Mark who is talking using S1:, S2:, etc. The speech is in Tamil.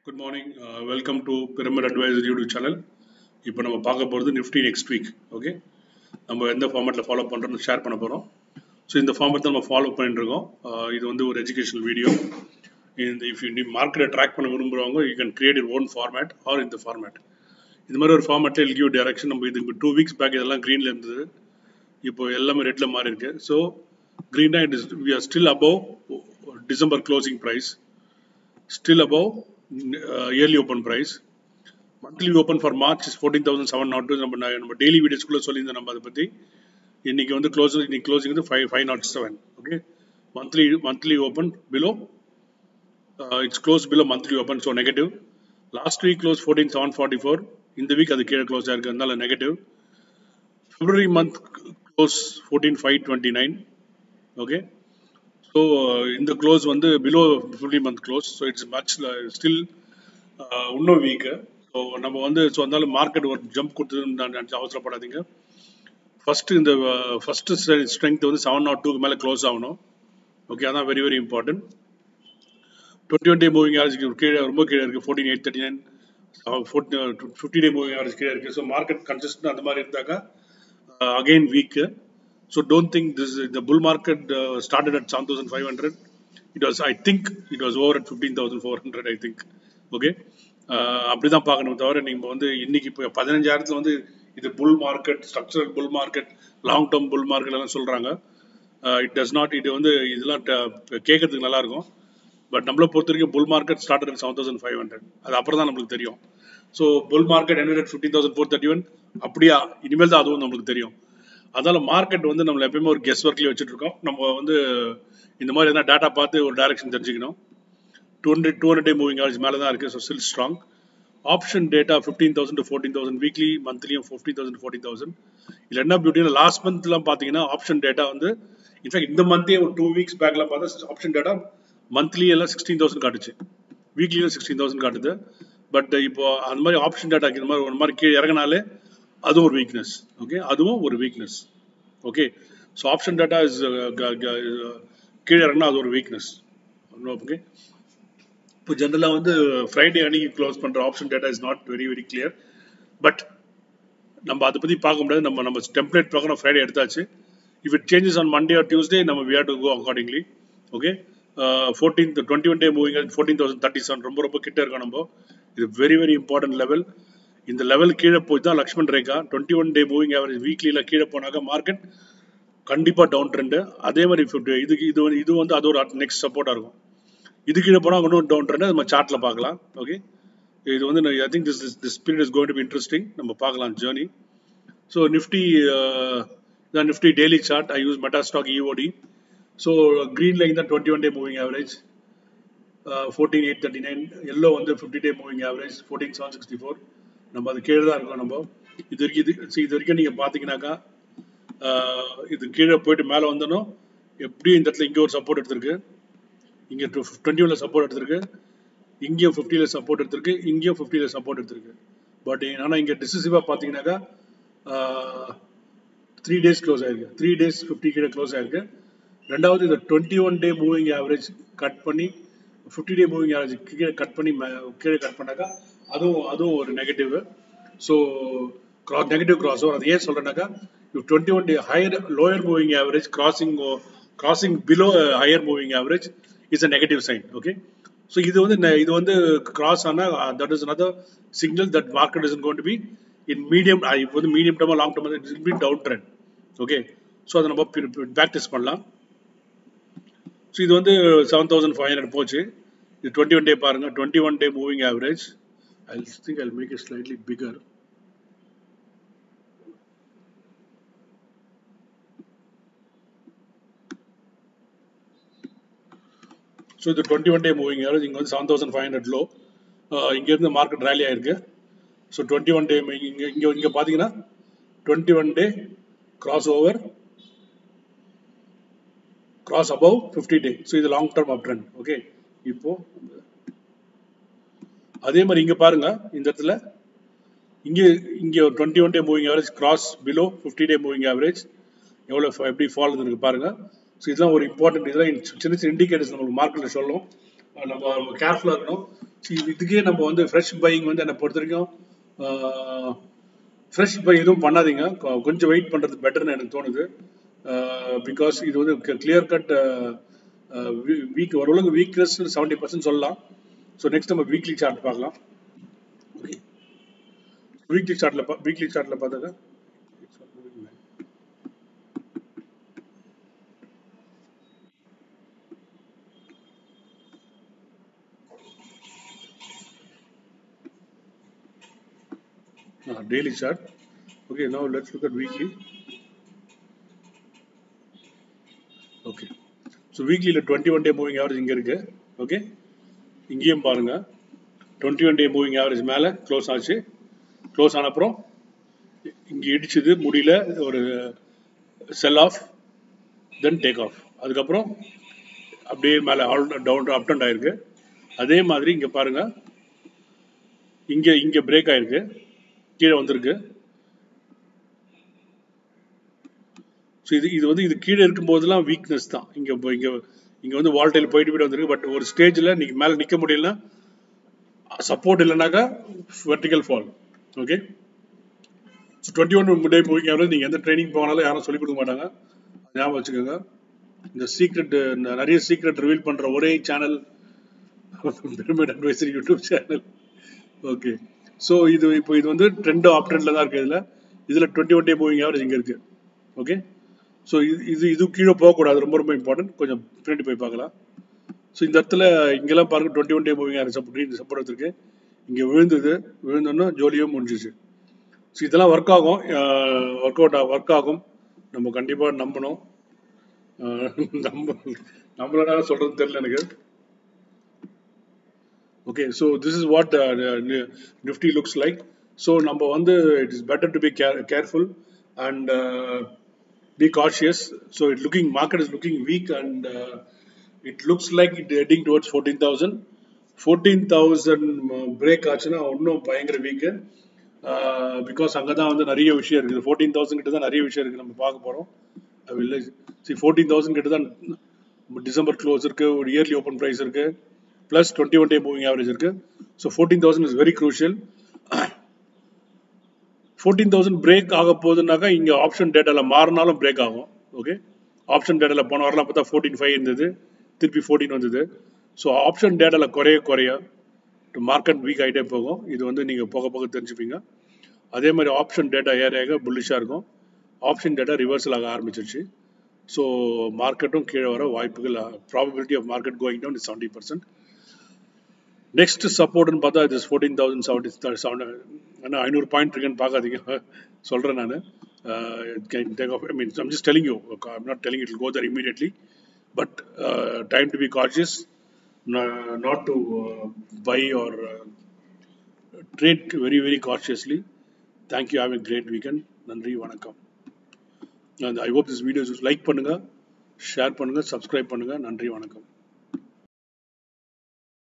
S1: Good morning welcome to pyramid advisor YouTube channel இப்போ நம்ம பார்க்க போகிறது நிஃப்டி நெக்ஸ்ட் வீக் ஓகே நம்ம எந்த ஃபார்மேட்டில் ஃபாலோ பண்ணுறோம்னு ஷேர் பண்ண போகிறோம் ஸோ இந்த ஃபார்மேட் தான் நம்ம ஃபாலோ பண்ணிட்டு இருக்கோம் Uh, இது வந்து ஒரு எஜுகேஷனல் வீடியோ இந்த இஃப் யூ மார்க்கெட்டை ட்ராக் பண்ண விரும்புகிறவங்க you can create your own format or இந்த ஃபார்மேட் இது மாதிரி ஒரு ஃபார்மேட்டில் எல் கிவ் டைரக்ஷன் நம்ம இதுக்கு டூ வீக்ஸ் பேக் இதெல்லாம் க்ரீனில் இருந்தது இப்போ எல்லாமே ரெட்டில் மாறி இருக்கு ஸோ க்ரீனா it is we are still above December closing price still above uh, yearly open price. Monthly open for March is 14,702 நம்ம ந- நம்ம டெய்லி வீடியோஸ்குள்ளே சொல்லியிருந்தோம் நம்ம அதை பற்றி இன்னைக்கு வந்து க்ளோஸ் இன்னைக்கு க்ளோசிங் வந்து five five nought seven okay monthly monthly open below it's close below monthly open so negative last week close fourteen seven forty four இந்த வீக் அது கீழே க்ளோஸ் ஆயிருக்கு அதனால negative February month close fourteen five twenty nine okay so இந்த க்ளோஸ் வந்து below fifty month close so it's much still இன்னும் வீக்கு ஸோ நம்ம வந்து ஸோ அதனால மார்க்கெட் ஒரு ஜம்ப் கொடுத்ததுன்னு நான் நினச்சி அவசரப்படாதீங்க ஃபர்ஸ்ட் இந்த ஃபர்ஸ்ட் ஸ்ட்ரென்த் வந்து செவன் நாட் டூக்கு மேலே க்ளோஸ் ஆகணும் ஓகே அதான் very very important twenty one day moving average கீழே ரொம்ப கீழே இருக்குது fourteen eight thirty nine fifty day moving average கீழே இருக்குது ஸோ மார்க்கெட் கன்சிஸ்டன்ட் அந்த மாதிரி இருந்தாக்கா அகைன் வீக்கு so don't think this the bull market started at seven thousand five hundred it was I think it was over at fifteen thousand four hundred I think okay அப்படி தான் பார்க்கணும் தவிர நீங்கள் வந்து இன்னைக்கு இப்போ பதினஞ்சாயிரத்தில் வந்து இது bull market structural bull market long term bull market எல்லாம் சொல்கிறாங்க இட் டஸ் நாட் இது வந்து இதெல்லாம் கேட்கறதுக்கு நல்லா இருக்கும் பட் நம்மளை பொறுத்த வரைக்கும் bull market start at seven thousand five hundred அது அப்புறம் தான் நம்மளுக்கு தெரியும் ஸோ புல் மார்க்கெட் என்ன fifteen thousand four thirty one அப்படியா இனிமேல் தான் அதுவும் நம்மளுக்கு தெரியும் அதனால மார்க்கெட் வந்து நம்மள எப்பயுமே ஒரு கெஸ் ஒர்க்லேயே வச்சுட்டு இருக்கோம் நம்ம வந்து இந்த மாதிரி எதனா டேட்டா பார்த்து ஒரு டைரக்ஷன் தெரிஞ்சுக்கணும் two hundred two hundred day moving average மேலே தான் இருக்குது so still strong option data fifteen thousand to fourteen thousand weekly மந்த்லியும் ஃபிஃப்டீன் தௌசண்ட் ஃபோர்டீன் தௌசண்ட் இதில் என்ன பியூட்டினா லாஸ்ட் மந்த்லாம் பார்த்தீங்கன்னா ஆப்ஷன் டேட்டா வந்து இன்ஃபேக்ட் இந்த மந்தே ஒரு டூ வீக்ஸ் பேக்லாம் பார்த்தா ஆப்ஷன் டேட்டா மந்த்லி எல்லாம் சிக்ஸ்டீன் தௌசண்ட் காட்டுச்சு வீக்லியும் சிக்ஸ்டீன் தௌசண்ட் காட்டுது பட் இப்போ அந்த மாதிரி ஆப்ஷன் டேட்டா இந்த மாதிரி ஒரு மாதிரி கீழே இறங்கினாலே அது ஒரு வீக்னஸ் ஓகே அதுவும் ஒரு weakness okay so option data is கீழே இறங்கினா அது ஒரு வீக்னஸ் ஓகே இப்போ ஜென்ரலாக வந்து ஃப்ரைடே அன்னைக்கு க்ளோஸ் பண்ணுற option data is not very very clear but நம்ம அதை பற்றி பார்க்க முடியாது நம்ம நம்ம டெம்ப்ளேட் பார்க்கணும் ஃப்ரைடே எடுத்தாச்சு if it changes on Monday or Tuesday நம்ம we have to go accordingly okay fourteen twenty one day moving fourteen thousand thirty seven ரொம்ப ரொம்ப கிட்ட இருக்கோம் நம்ம இது வெரி வெரி இம்பார்ட்டன்ட் லெவல் இந்த லெவல் கீழே போய் தான் Lakshman rekha twenty one day moving average வீக்லியில் கீழே போனாக்கா மார்க்கெட் கண்டிப்பாக டவுன் ட்ரெண்டு அதே மாதிரி ஃபிஃப்டி இதுக்கு இது வந்து இது வந்து அது ஒரு நெக்ஸ்ட் சப்போர்ட்டாக இருக்கும் இது கீழே போனால் இன்னும் டவுன் ட்ரெண்டு நம்ம சார்ட்டில் பார்க்கலாம் ஓகே இது வந்து I think this this period is going to be interesting நம்ம பார்க்கலாம் ஜேர்னி ஸோ நிஃப்டி தான் Nifty daily chart I use meta stock EOD so green line தான் twenty one day moving average fourteen eight thirty nine yellow வந்து fifty day moving average fourteen seven sixty four நம்ம அது கீழே தான் இருக்கோம் நம்ம இது வரைக்கும் இது see, இது வரைக்கும் நீங்கள் பார்த்தீங்கன்னாக்கா ஆஹ், இது கீழே போயிட்டு மேலே வந்தனும் எப்படியும் இந்த இடத்துல இங்கே ஒரு சப்போர்ட் எடுத்திருக்கு இங்கே டுவெண்ட்டி ஒன்ல சப்போர்ட் எடுத்திருக்கு இங்கேயும் ஃபிஃப்டியில் சப்போர்ட் எடுத்திருக்கு இங்கேயும் ஃபிஃப்டியில் சப்போர்ட் எடுத்திருக்கு பட் ஆனால் இங்கே டிசிசிவாக பார்த்தீங்கன்னாக்கா த்ரீ டேஸ் க்ளோஸ் ஆயிருக்கு த்ரீ டேஸ் ஃபிஃப்டி கீழே க்ளோஸ் ஆயிருக்கு ரெண்டாவது இந்த twenty one day moving average cut பண்ணி ஃபிஃப்டி டே மூவிங் ஆவரேஜ் கீழே கட் பண்ணி மே- கீழே கட் பண்ணாக்கா அதுவும் அதுவும் ஒரு negative so cross negative cross over அது ஏன் சொல்கிறேன்னாக்கா twenty one day higher lower moving average crossing crossing below higher moving average is a negative sign okay so இது வந்து நெ- இது வந்து கிராஸ் ஆனால் that is another signal that market is going to be in medium இப்போ வந்து மீடியம் டேர்மா லாங் டேர்மா it be down trend okay so அதை நம்ம பேக் டெஸ்ட் பண்ணலாம் ஸோ இது வந்து செவன் தௌசண்ட் ஃபைவ் ஹண்ட்ரட் போச்சு இது டுவெண்ட்டி ஒன் டே பாருங்க twenty one day moving average I think I make it slightly bigger so இது twenty one day moving average இங்கே வந்து seven thousand five hundred low இங்கேருந்து மார்க்கெட் ரேலி ஆயிருக்கு ஸோ டுவெண்ட்டி ஒன் டே இங்கே இங்கே இங்கே பார்த்தீங்கன்னா twenty one day cross over cross above fifty day so இது long term up trend okay இப்போ அதே மாதிரி இங்கே பாருங்க இந்த இடத்துல இங்கே இங்கே ஒரு twenty one day moving average cross below fifty day moving average எவ்வளோ எப்படி ஃபால் இருக்கு பாருங்க ஸோ இதெல்லாம் ஒரு இம்பார்ட்டன்ட் இதெல்லாம் சின்ன சின்ன இண்டிகேட்டர்ஸ் நம்மளுக்கு மார்க்கெட்டில் சொல்லும் அஹ் நம்ம கேர்ஃபுல்லாக இருக்கணும் See, இதுக்கே நம்ம வந்து ஃப்ரெஷ் பையிங் வந்து என்னை பொறுத்த வரைக்கும் ஃப்ரெஷ் பை எதுவும் பண்ணாதீங்க கொ- கொஞ்சம் வெயிட் பண்ணுறது பெட்டர்னு எனக்கு தோணுது பிகாஸ் இது வந்து கிளியர் கட் வீக் ஓரளவுக்கு வீக்னஸ் செவன்டி பர்சன்ட் சொல்லலாம் ஸோ நெக்ஸ்ட் நம்ம வீக்லி சார்ட் பார்க்கலாம் ஓகே வீக்லி சார்ட்டில் வீக்லி சார்ட்டில் பார்த்தாக்கா daily chart okay now let's look at weekly okay so வீக்லியில் twenty one day moving average இங்கே இருக்கு ஓகே இங்கேயும் பாருங்க twenty one day moving average மேலே க்ளோஸ் ஆச்சு க்ளோஸ் ஆன அப்புறம் இங்கே இடிச்சது முடியல ஒரு sell off then take off அதுக்கப்புறம் அப்படியே மேலே ஆல் டவுன் அப் அண்ட் ஆயிருக்கு அதே மாதிரி இங்கே பாருங்க இங்கே இங்கே பிரேக் ஆயிருக்கு கீழே வந்திருக்கு ஸோ இது இது வந்து இது கீழே இருக்கும்போதெல்லாம் வீக்னஸ் தான் இங்கே இப்போ இங்கே இங்கே வந்து வால்டைல் போயிட்டு போயிட்டு வந்திருக்கு பட் ஒரு ஸ்டேஜில் நீங்கள் மேலே நிற்க முடியலன்னா சப்போர்ட் இல்லைனாக்கா vertical fall okay so twenty one day moving average நீங்கள் எந்த ட்ரைனிங் போனாலும் யாரும் சொல்லிக் கொடுக்க மாட்டாங்க ஞாபகம் வச்சுக்கோங்க இந்த சீக்ரெட் நிறைய சீக்ரெட் ரிவீல் பண்ணுற ஒரே channel pyramid advisory YouTube channel okay so இது இப்போ இது வந்து ட்ரெண்ட் ஆப் ட்ரெண்டில் தான் இருக்குது இதில் இதில் twenty one day moving average இங்கே இருக்குது ஓகே ஸோ இது இது இது கீழே போகக்கூடாது ரொம்ப ரொம்ப இம்பார்ட்டன்ட் கொஞ்சம் பின்னாடி போய் பார்க்கலாம் ஸோ இந்த இடத்துல இங்கெல்லாம் பாருங்க twenty one day moving average support support எடுத்திருக்கு இங்கே விழுந்தது விழுந்தோன்னா ஜோலியும் முடிஞ்சிச்சு ஸோ இதெல்லாம் ஒர்க் ஆகும் ஒர்க் அவுட் ஒர்க் ஆகும் நம்ம கண்டிப்பாக நம்பணும் அஹ் நம்ம நம்மளோட சொல்கிறது தெரியல எனக்கு okay so this is what uh, Ni- nifty looks like so number one the, it is better to be care, careful and uh, be cautious so it looking market is looking weak and uh, it looks like it heading towards 14000 14000 break ஆச்சுன்னா இன்னும் பயங்கர வீக்கு பிகாஸ் அங்கே தான் வந்து நிறைய விஷயம் இருக்குது ஃபோர்டீன் தௌசண்ட் கிட்ட தான் நிறைய விஷயம் இருக்குது நம்ம பார்க்க போகிறோம் இல்லை சரி ஃபோர்டீன் தௌசண்ட் கிட்ட தான் டிசம்பர் க்ளோஸ் இருக்குது ஒரு இயர்லி ஓப்பன் ப்ரைஸ் இருக்குது plus twenty one day moving average இருக்குது so fourteen thousand is very crucial fourteen thousand break ஆக போகுதுனாக்கா இங்கே ஆப்ஷன் டேட்டாவில் மாறினாலும் பிரேக் ஆகும் ஓகே ஆப்ஷன் டேட்டாவில் போன வாரம்லாம் பார்த்தா ஃபோர்டீன் ஃபைவ் இருந்தது திருப்பி ஃபோர்டீன் வந்தது ஸோ ஆப்ஷன் டேட்டாவில் குறைய குறைய மார்க்கெட் வீக் ஆகிட்டே போகும் இது வந்து நீங்கள் போக போக தெரிஞ்சுப்பீங்க அதே மாதிரி ஆப்ஷன் டேட்டா ஏரியாக புல்லிஷாக இருக்கும் ஆப்ஷன் டேட்டா ரிவர்சல் ஆக ஆரம்பிச்சிருச்சு ஸோ மார்க்கெட்டும் கீழே வர வாய்ப்புகள் probability of market going down is seventy percent next சப்போர்ட்னு பார்த்தா இது ஃபோர்டீன் தௌசண்ட் செவன்டி செவன் ஏன்னா ஐநூறு பாயிண்ட் இருக்குன்னு பார்க்காதீங்க சொல்கிறேன் நான் take off I mean I'm just telling you I'm not telling it go there immediately but time to be cautious not to buy or trade very very cautiously thank you have a great weekend நன்றி வணக்கம் I hope this videos like பண்ணுங்கள் ஷேர் பண்ணுங்கள் சப்ஸ்கிரைப் பண்ணுங்கள் நன்றி வணக்கம்